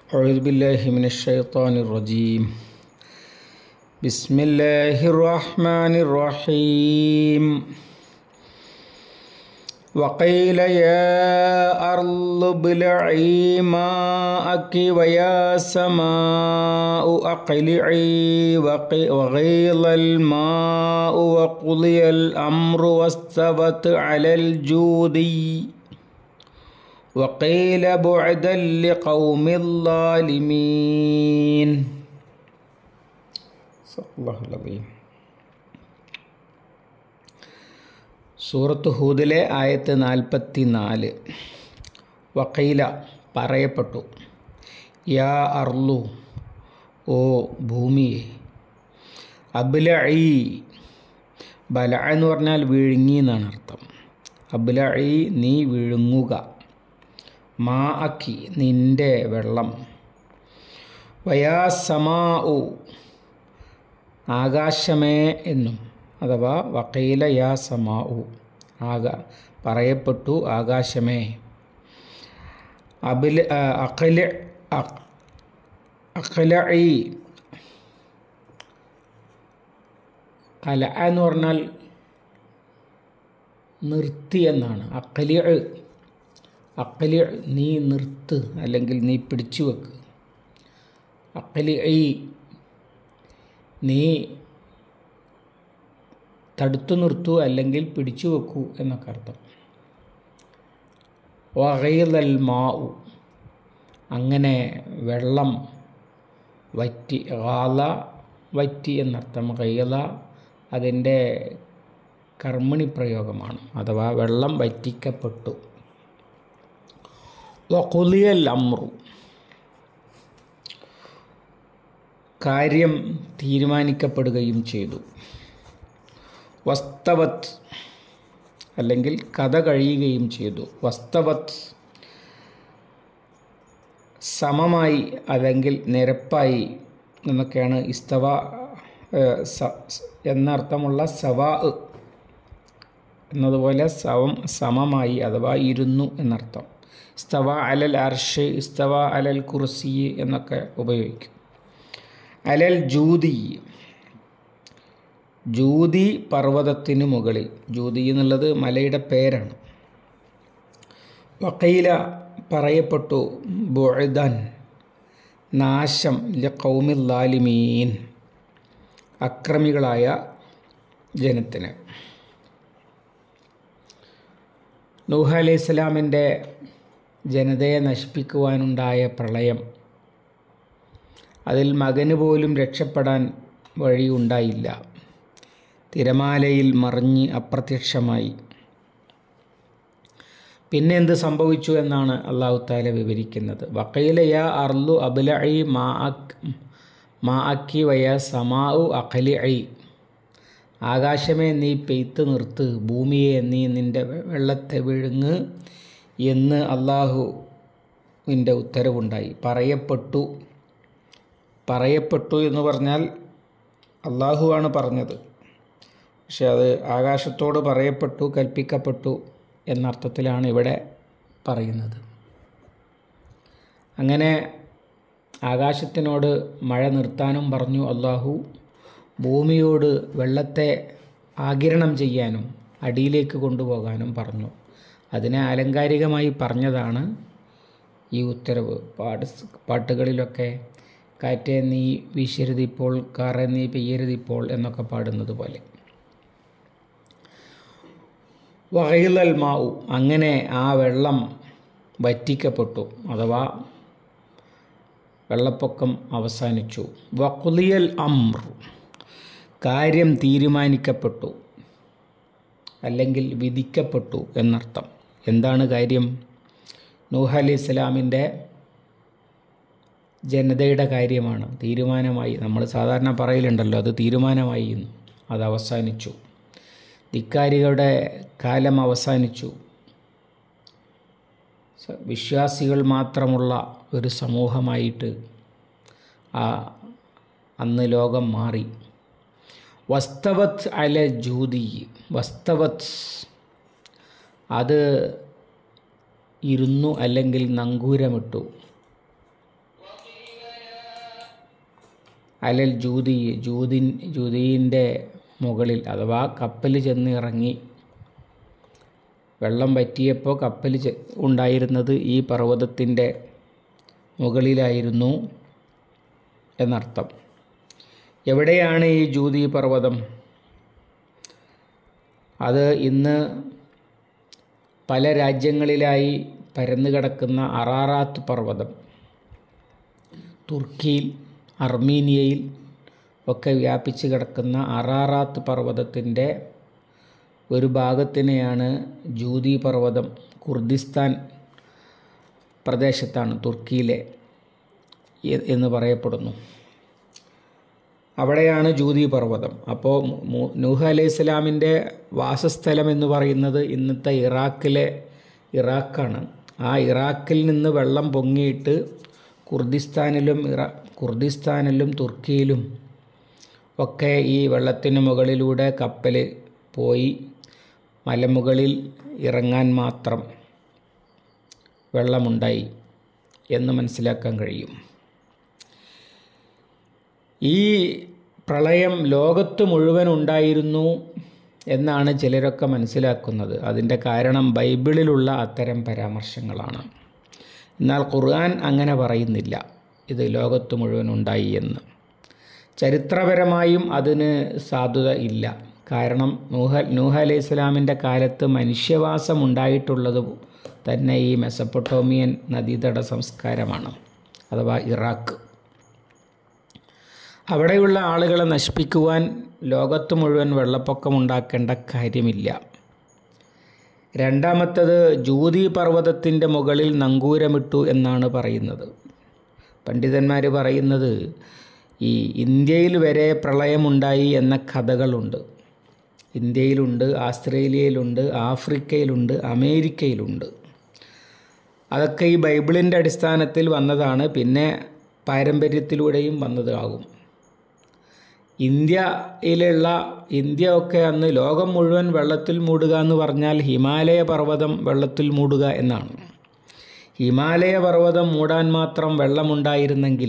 أعوذ بالله من الشيطان الرجيم بسم الله الرحمن الرحيم وقيل يا أرض ابلعي ماءك ويا سماء أقلعي وقي- وغيض الماء وقضي الأمر واستوت على الجودي وقيل بعدا لقوم الظالمين صدق الله العظيم സൂറത്ത് ഹൂദിലെ ആയത്ത് നാൽപ്പത്തി നാല് വക്കീല പറയപ്പെട്ടു യാ അർലു ഓ ഭൂമിയെ അബ്ലഈ ബല എന്ന് പറഞ്ഞാൽ വിഴുങ്ങി എന്നാണ് അർത്ഥം അബ്ലഈ നീ വിഴുങ്ങുക മാ അക്കി നിൻ്റെ വെള്ളം വയാ സമാ ഉ ആകാശമേ എന്നും അഥവാ വക്കീല യാ സമാ ഉ ആക പറയപ്പെട്ടു ആകാശമേ അബില അഖല അഖലഈ കല എന്ന് പറഞ്ഞാൽ നിർത്തി എന്നാണ് അക്കലി അക്കലി നീ നിർത്ത് അല്ലെങ്കിൽ നീ പിടിച്ചു വെക്ക് അക്കലി നീ തടുത്തു നിർത്തൂ അല്ലെങ്കിൽ പിടിച്ചു വെക്കൂ എന്നൊക്കെ അർത്ഥം വകയിലൽ മാവു അങ്ങനെ വെള്ളം വറ്റി ഗാല വറ്റി എന്നർത്ഥം ഗൈല അതിൻ്റെ കർമ്മിണി പ്രയോഗമാണ് അഥവാ വെള്ളം വറ്റിക്കപ്പെട്ടു വകുലിയൽ അമ്രു കാര്യം തീരുമാനിക്കപ്പെടുകയും ചെയ്തു വസ്തവത്ത് അല്ലെങ്കിൽ കഥ കഴിയുകയും ചെയ്തു വസ്തവത്ത് സമമായി അല്ലെങ്കിൽ നിരപ്പായി എന്നൊക്കെയാണ് ഇസ്തവ ഏഹ്, സ- സ് എന്നർത്ഥമുള്ള സവാ എന്നതുപോലെ സമം സമമായി അഥവാ ഇരുന്നു എന്നർത്ഥം ഇസ്തവ അലൽ അർഷ് ഇസ്തവ അലൽ കുർസി എന്നൊക്കെ ഉപയോഗിക്കും അലൽ ജൂതി ജൂതി പർവ്വതത്തിന് മുകളിൽ ജൂതി എന്നുള്ളത് മലയുടെ പേരാണ് വക്കയില പറയപ്പെട്ടു ബുഅദൻ നാശം ലഖൗമിൽ ലാലിമീൻ അക്രമികളായ ജനത്തിന് നൂഹ അലൈഹി സ്വലാമിൻ്റെ ജനതയെ നശിപ്പിക്കുവാനുണ്ടായ പ്രളയം അതിൽ മകന് പോലും രക്ഷപ്പെടാൻ വഴിയുണ്ടായില്ല തിരമാലയിൽ മറിഞ്ഞ് അപ്രത്യക്ഷമായി പിന്നെ എന്ത് സംഭവിച്ചു എന്നാണ് അള്ളാഹു താല വിവരിക്കുന്നത് വക്കയില യാ അർലു അബ്ലഇ മാ അക് മാ അക്കി വയ സമാഉ അഖലി ആകാശമേ നീ പെയ്ത്ത് നിർത്ത് ഭൂമിയെ നീ നിൻ്റെ വെള്ളത്തെ വിഴുങ്ങ് എന്ന് അള്ളാഹുവിൻ്റെ ഉത്തരവുണ്ടായി പറയപ്പെട്ടു പറയപ്പെട്ടു എന്ന് പറഞ്ഞാൽ അള്ളാഹുവാണ് പറഞ്ഞത് പക്ഷെ അത് ആകാശത്തോട് പറയപ്പെട്ടു കൽപ്പിക്കപ്പെട്ടു എന്നർത്ഥത്തിലാണ് ഇവിടെ പറയുന്നത് അങ്ങനെ ആകാശത്തിനോട് മഴ നിർത്താനും പറഞ്ഞു അള്ളാഹു ഭൂമിയോട് വെള്ളത്തെ ആകിരണം ചെയ്യാനും അടിയിലേക്ക് കൊണ്ടുപോകാനും പറഞ്ഞു അതിനെ ആലങ്കാരികമായി പറഞ്ഞതാണ് ഈ ഉത്തരവ് പാട് പാട്ടുകളിലൊക്കെ കാറ്റേ നീ വീശരുതിപ്പോൾ കാറെ നീ പെയ്യരുതിപ്പോൾ എന്നൊക്കെ പാടുന്നത് പോലെ വകയിലൽ മാവു അങ്ങനെ ആ വെള്ളം വറ്റിക്കപ്പെട്ടു അഥവാ വെള്ളപ്പൊക്കം അവസാനിച്ചു വക്കുലിയൽ അമ്ർ കാര്യം തീരുമാനിക്കപ്പെട്ടു അല്ലെങ്കിൽ വിധിക്കപ്പെട്ടു എന്നർത്ഥം എന്താണ് കാര്യം നൂഹ അലി ഇസ്ലാമിൻ്റെ ജനതയുടെ കാര്യമാണ് തീരുമാനമായി നമ്മൾ സാധാരണ പറയലുണ്ടല്ലോ അത് തീരുമാനമായി എന്ന് അത് അവസാനിച്ചു ധിക്കാരികളുടെ കാലം അവസാനിച്ചു സ- വിശ്വാസികൾ മാത്രമുള്ള ഒരു സമൂഹമായിട്ട് ആ അന്ന് ലോകം മാറി വസ്തവത്ത് അല ജൂതി വസ്തവത്ത് അത് ഇരുന്നു അല്ലെങ്കിൽ നങ്കൂരമിട്ടു അലൽ ജൂതി ജൂതിൻ ജൂതീൻ്റെ മുകളിൽ അഥവാ കപ്പൽ ചെന്ന് ഇറങ്ങി വെള്ളം പറ്റിയപ്പോൾ കപ്പൽ ചെ- ഉണ്ടായിരുന്നത് ഈ പർവ്വതത്തിൻ്റെ മുകളിലായിരുന്നു എന്നർത്ഥം എവിടെയാണ് ഈ ജൂതി പർവ്വതം അത് ഇന്ന് പല രാജ്യങ്ങളിലായി പരന്നു കിടക്കുന്ന അറാറാത്ത് പർവ്വതം തുർക്കിയിൽ അർമീനിയയിൽ ഒക്കെ വ്യാപിച്ച് കിടക്കുന്ന അറാറാത്ത് പർവ്വതത്തിൻ്റെ ഒരു ഭാഗത്തിനെയാണ് ജൂതി പർവ്വതം കുർദിസ്ഥാൻ പ്രദേശത്താണ് തുർക്കിയിലെ എ- എന്ന് പറയപ്പെടുന്നു അവിടെയാണ് ജൂതി പർവ്വതം അപ്പോൾ മു- നൂഹ് അലൈഹി ഇസ്ലാമിൻ്റെ വാസസ്ഥലം എന്ന് പറയുന്നത് ഇന്നത്തെ ഇറാഖിലെ ഇറാഖാണ് ആ ഇറാഖിൽ നിന്ന് വെള്ളം പൊങ്ങിയിട്ട് കുർദിസ്ഥാനിലും ഇറാ കുർദിസ്ഥാനിലും തുർക്കിയിലും ഒക്കെ ഈ വെള്ളത്തിന് മുകളിലൂടെ കപ്പൽ പോയി മലമുകളിൽ ഇറങ്ങാൻ മാത്രം വെള്ളമുണ്ടായി എന്ന് മനസ്സിലാക്കാൻ കഴിയും ഈ പ്രളയം ലോകത്ത് മുഴുവൻ ഉണ്ടായിരുന്നു എന്നാണ് ചിലരൊക്കെ മനസ്സിലാക്കുന്നത് അതിൻ്റെ കാരണം ബൈബിളിലുള്ള അത്തരം പരാമർശങ്ങളാണ് എന്നാൽ ഖുർആൻ അങ്ങനെ പറയുന്നില്ല ഇത് ലോകത്ത് മുഴുവൻ ഉണ്ടായി എന്ന് ചരിത്രപരമായും അതിന് സാധുത ഇല്ല കാരണം നൂഹ നൂഹ അലൈഹി ഇസ്ലാമിൻ്റെ കാലത്ത് മനുഷ്യവാസം ഉണ്ടായിട്ടുള്ളത് തന്നെ ഈ മെസപ്പൊട്ടോമിയൻ നദീതട സംസ്കാരമാണ് അഥവാ ഇറാഖ് അവിടെയുള്ള ആളുകളെ നശിപ്പിക്കുവാൻ ലോകത്ത് മുഴുവൻ വെള്ളപ്പൊക്കം ഉണ്ടാക്കേണ്ട കാര്യമില്ല രണ്ടാമത്തത് ജൂതി പർവ്വതത്തിൻ്റെ മുകളിൽ നങ്കൂരമിട്ടു എന്നാണ് പറയുന്നത് പണ്ഡിതന്മാർ പറയുന്നത് ഈ ഇന്ത്യയിൽ വരെ പ്രളയമുണ്ടായി എന്ന കഥകളുണ്ട് ഇന്ത്യയിലുണ്ട് ആസ്ട്രേലിയയിലുണ്ട് ആഫ്രിക്കയിലുണ്ട് അമേരിക്കയിലുണ്ട് അതൊക്കെ ഈ ബൈബിളിൻ്റെ അടിസ്ഥാനത്തിൽ വന്നതാണ് പിന്നെ പാരമ്പര്യത്തിലൂടെയും വന്നതാകും ഇന്ത്യയിലുള്ള ഇന്ത്യ ഒക്കെ അന്ന് ലോകം മുഴുവൻ വെള്ളത്തിൽ മൂടുക എന്ന് പറഞ്ഞാൽ ഹിമാലയ പർവ്വതം വെള്ളത്തിൽ മൂടുക എന്നാണ് ഹിമാലയ പർവ്വതം മൂടാൻ മാത്രം വെള്ളമുണ്ടായിരുന്നെങ്കിൽ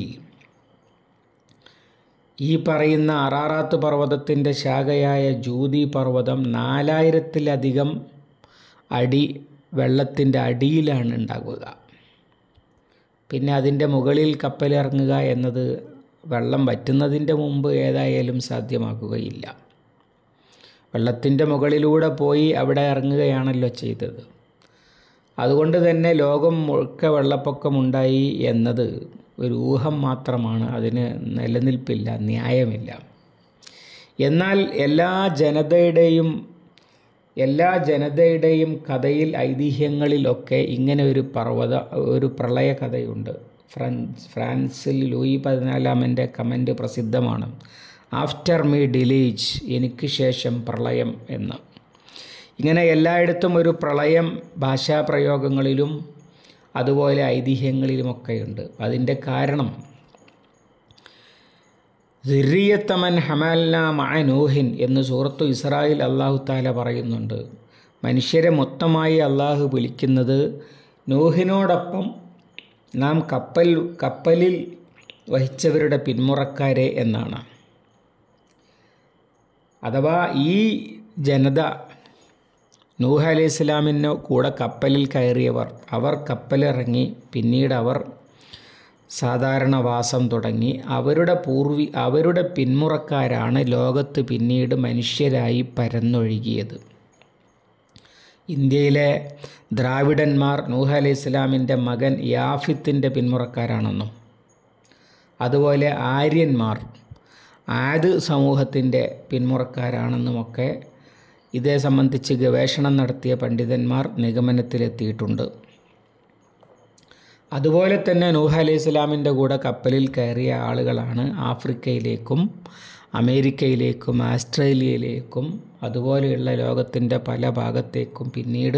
ഈ പറയുന്ന അറാറാത്ത് പർവ്വതത്തിൻ്റെ ശാഖയായ ജൂതി പർവ്വതം നാലായിരത്തിലധികം അടി വെള്ളത്തിൻ്റെ അടിയിലാണ് ഉണ്ടാകുക പിന്നെ അതിൻ്റെ മുകളിൽ കപ്പലിറങ്ങുക എന്നത് വെള്ളം വറ്റുന്നതിൻ്റെ മുമ്പ് ഏതായാലും സാധ്യമാക്കുകയില്ല വെള്ളത്തിൻ്റെ മുകളിലൂടെ പോയി അവിടെ ഇറങ്ങുകയാണല്ലോ ചെയ്തത് അതുകൊണ്ട് തന്നെ ലോകം മുഴുക്ക വെള്ളപ്പൊക്കമുണ്ടായി എന്നത് ഒരു ഊഹം മാത്രമാണ് അതിന് നിലനിൽപ്പില്ല ന്യായമില്ല എന്നാൽ എല്ലാ ജനതയുടെയും എല്ലാ ജനതയുടെയും കഥയിൽ ഐതിഹ്യങ്ങളിലൊക്കെ ഇങ്ങനെ ഒരു പർവ്വത ഒരു പ്രളയ കഥയുണ്ട് ഫ്രാൻസ് ഫ്രാൻസിൽ ലൂയി പതിനാലാമൻ്റെ കമൻ്റ് പ്രസിദ്ധമാണ് ആഫ്റ്റർ മീ ഡിലീജ് എനിക്ക് ശേഷം പ്രളയം എന്ന് ഇങ്ങനെ എല്ലായിടത്തും ഒരു പ്രളയം ഭാഷാപ്രയോഗങ്ങളിലും അതുപോലെ ഐതിഹ്യങ്ങളിലുമൊക്കെയുണ്ട് അതിൻ്റെ കാരണം സിറിയത്തമൻ ഹമാൽന മഅനൂഹിൻ എന്ന് സൂറത്തു ഇസ്രായേൽ അള്ളാഹു താല പറയുന്നുണ്ട് മനുഷ്യരെ മൊത്തമായി അള്ളാഹു വിളിക്കുന്നത് നൂഹിനോടൊപ്പം നാം കപ്പൽ കപ്പലിൽ വഹിച്ചവരുടെ പിന്മുറക്കാരെ എന്നാണ് അഥവാ ഈ ജനത നൂഹ് അലൈഹി ഇസ്ലാമിന് കൂടെ കപ്പലിൽ കയറിയവർ അവർ കപ്പലിറങ്ങി പിന്നീട് അവർ സാധാരണ വാസം തുടങ്ങി അവരുടെ പൂർവി അവരുടെ പിന്മുറക്കാരാണ് ലോകത്ത് പിന്നീട് മനുഷ്യരായി പരന്നൊഴുകിയത് ഇന്ത്യയിലെ ദ്രാവിഡന്മാർ നൂഹ് അലൈഹി ഇസ്ലാമിൻ്റെ മകൻ യാഫിത്തിൻ്റെ പിന്മുറക്കാരാണെന്നും അതുപോലെ ആര്യന്മാർ ആദ് സമൂഹത്തിൻ്റെ പിന്മുറക്കാരാണെന്നുമൊക്കെ ഇതേ സംബന്ധിച്ച് ഗവേഷണം നടത്തിയ പണ്ഡിതന്മാർ നിഗമനത്തിലെത്തിയിട്ടുണ്ട് അതുപോലെ തന്നെ നൂഹ് അലൈഹി ഇസ്ലാമിൻ്റെ കൂടെ കപ്പലിൽ കയറിയ ആളുകളാണ് ആഫ്രിക്കയിലേക്കും അമേരിക്കയിലേക്കും ആസ്ട്രേലിയയിലേക്കും അതുപോലെയുള്ള ലോകത്തിൻ്റെ പല ഭാഗത്തേക്കും പിന്നീട്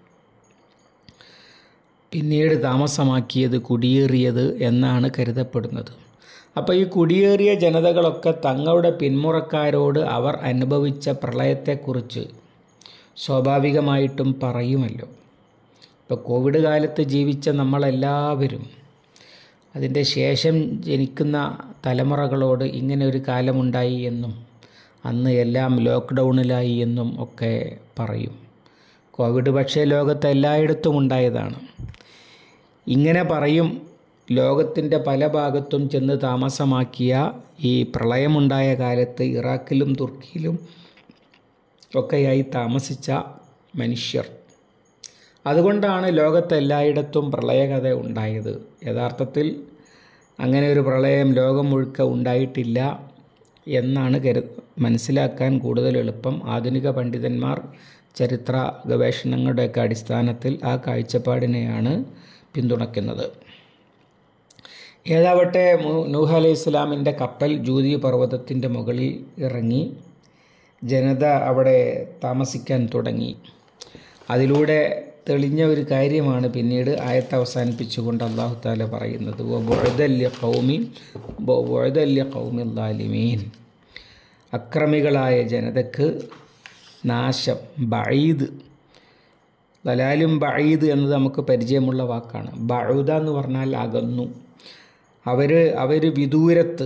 പിന്നീട് താമസമാക്കിയത് കുടിയേറിയത് എന്നാണ് കരുതപ്പെടുന്നത് അപ്പോൾ ഈ കുടിയേറിയ ജനതകളൊക്കെ തങ്ങളുടെ പിന്മുറക്കാരോട് അവർ അനുഭവിച്ച പ്രളയത്തെക്കുറിച്ച് സ്വാഭാവികമായിട്ടും പറയുമല്ലോ ഇപ്പോൾ കോവിഡ് കാലത്ത് ജീവിച്ച നമ്മളെല്ലാവരും അതിൻ്റെ ശേഷം ജനിക്കുന്ന തലമുറകളോട് ഇങ്ങനെ ഒരു കാലമുണ്ടായി എന്നും അന്ന് എല്ലാം ലോക്ക്ഡൗണിലായി എന്നും ഒക്കെ പറയും കോവിഡ് പക്ഷേ ലോകത്ത് എല്ലായിടത്തും ഉണ്ടായതാണ് ഇങ്ങനെ പറയും ലോകത്തിൻ്റെ പല ഭാഗത്തും ചെന്ന് താമസമാക്കിയ ഈ പ്രളയമുണ്ടായ കാലത്ത് ഇറാഖിലും തുർക്കിയിലും ഒക്കെയായി താമസിച്ച മനുഷ്യർ അതുകൊണ്ടാണ് ലോകത്തെല്ലായിടത്തും പ്രളയകഥ ഉണ്ടായത് യഥാർത്ഥത്തിൽ അങ്ങനെ ഒരു പ്രളയം ലോകം മുഴുക്ക ഉണ്ടായിട്ടില്ല എന്നാണ് കരു മനസ്സിലാക്കാൻ കൂടുതൽ എളുപ്പം ആധുനിക പണ്ഡിതന്മാർ ചരിത്ര ഗവേഷണങ്ങളുടെയൊക്കെ അടിസ്ഥാനത്തിൽ ആ കാഴ്ചപ്പാടിനെയാണ് പിന്തുണയ്ക്കുന്നത് ഏതാവട്ടെ നൂഹ് അലൈഹി ഇസ്ലാമിൻ്റെ കപ്പൽ ജൂതി പർവ്വതത്തിൻ്റെ മുകളിൽ ഇറങ്ങി ജനത അവിടെ താമസിക്കാൻ തുടങ്ങി അതിലൂടെ തെളിഞ്ഞ ഒരു കാര്യമാണ് പിന്നീട് ആയത്ത് അവസാനിപ്പിച്ചുകൊണ്ട് അള്ളാഹു താല പറയുന്നത് ബൊഴുതല്യ കൗമി ബൊഴുതല്യ കൗമി ലാലിമീൻ അക്രമികളായ ജനതക്ക് നാശം ബഴീദ് ലലാലും ബഴീദ് എന്നത് നമുക്ക് പരിചയമുള്ള വാക്കാണ് ബഴുത എന്ന് പറഞ്ഞാൽ അകന്നു അവർ അവർ വിദൂരത്ത്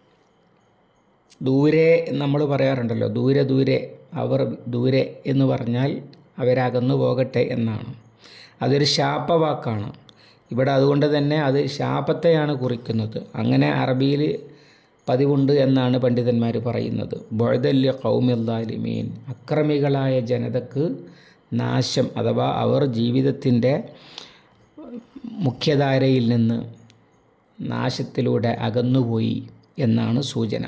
ദൂരെ നമ്മൾ പറയാറുണ്ടല്ലോ ദൂരെ ദൂരെ അവർ ദൂരെ എന്ന് പറഞ്ഞാൽ അവരകന്നു പോകട്ടെ എന്നാണ് അതൊരു ശാപവാക്കാണ് ഇവിടെ അതുകൊണ്ട് തന്നെ അത് ശാപത്തെയാണ് കുറിക്കുന്നത് അങ്ങനെ അറബിയിൽ പതിവുണ്ട് എന്നാണ് പണ്ഡിതന്മാർ പറയുന്നത് ബൊഴുതല്യ കൗമില്ലാലിമീൻ അക്രമികളായ ജനതക്ക് നാശം അഥവാ അവർ ജീവിതത്തിൻ്റെ മുഖ്യധാരയിൽ നിന്ന് നാശത്തിലൂടെ അകന്നുപോയി എന്നാണ് സൂചന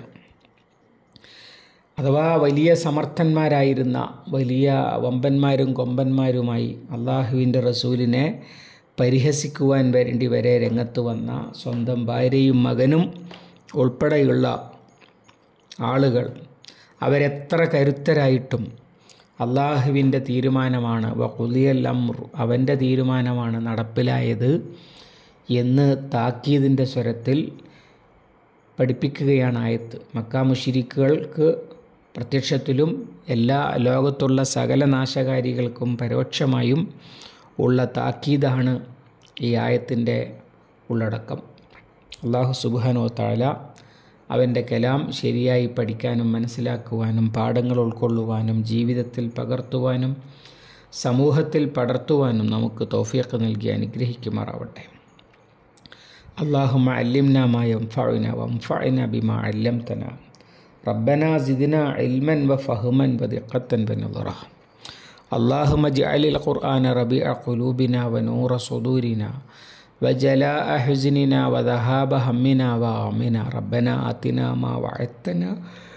അഥവാ വലിയ സമർത്ഥന്മാരായിരുന്ന വലിയ വമ്പന്മാരും കൊമ്പന്മാരുമായി അള്ളാഹുവിൻ്റെ റസൂലിനെ പരിഹസിക്കുവാൻ വേണ്ടി വരെ രംഗത്ത് വന്ന സ്വന്തം ഭാര്യയും മകനും ഉൾപ്പെടെയുള്ള ആളുകൾ അവരെത്ര കരുത്തരായിട്ടും അള്ളാഹുവിൻ്റെ തീരുമാനമാണ് വകുലിയൽ അമ്രു അവൻ്റെ തീരുമാനമാണ് നടപ്പിലായത് എന്ന് താക്കീതിൻ്റെ സ്വരത്തിൽ പഠിപ്പിക്കുകയാണ് ആയത്ത് മക്കാ മുഷിരിക്കുകൾക്ക് പ്രത്യക്ഷത്തിലും എല്ലാ ലോകത്തുള്ള സകല നാശകാരികൾക്കും പരോക്ഷമായും ഉള്ള താക്കീതാണ് ഈ ആയത്തിൻ്റെ ഉള്ളടക്കം അള്ളാഹു സുബാനോ താല അവൻ്റെ കലാം ശരിയായി പഠിക്കാനും മനസ്സിലാക്കുവാനും പാഠങ്ങൾ ഉൾക്കൊള്ളുവാനും ജീവിതത്തിൽ പകർത്തുവാനും സമൂഹത്തിൽ പടർത്തുവാനും നമുക്ക് തോഫിയൊക്കെ നൽകി അനുഗ്രഹിക്കുമാറാവട്ടെ اللهم علمنا ما ينفعنا وانفعنا بما علمتنا ربنا زدنا علما وفهما ودقة بنظرة اللهم اجعل القرآن ربيع قلوبنا ونور صدورنا وجلاء حزننا وذهاب همنا وغمنا ربنا آتنا ما وعدتنا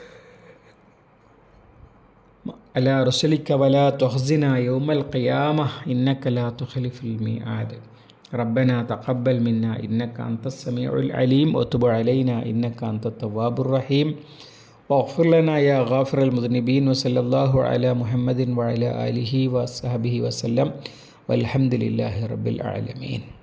على رسلك ولا تخزنا يوم القيامة إنك لا تخلف الميعاد ربنا تقبل منا إنك أنت السميع العليم وتب علينا إنك أنت التواب الرحيم واغفر لنا يا غافر المذنبين وصلى الله على محمد وعلى آله وصحبه وسلم والحمد لله رب العالمين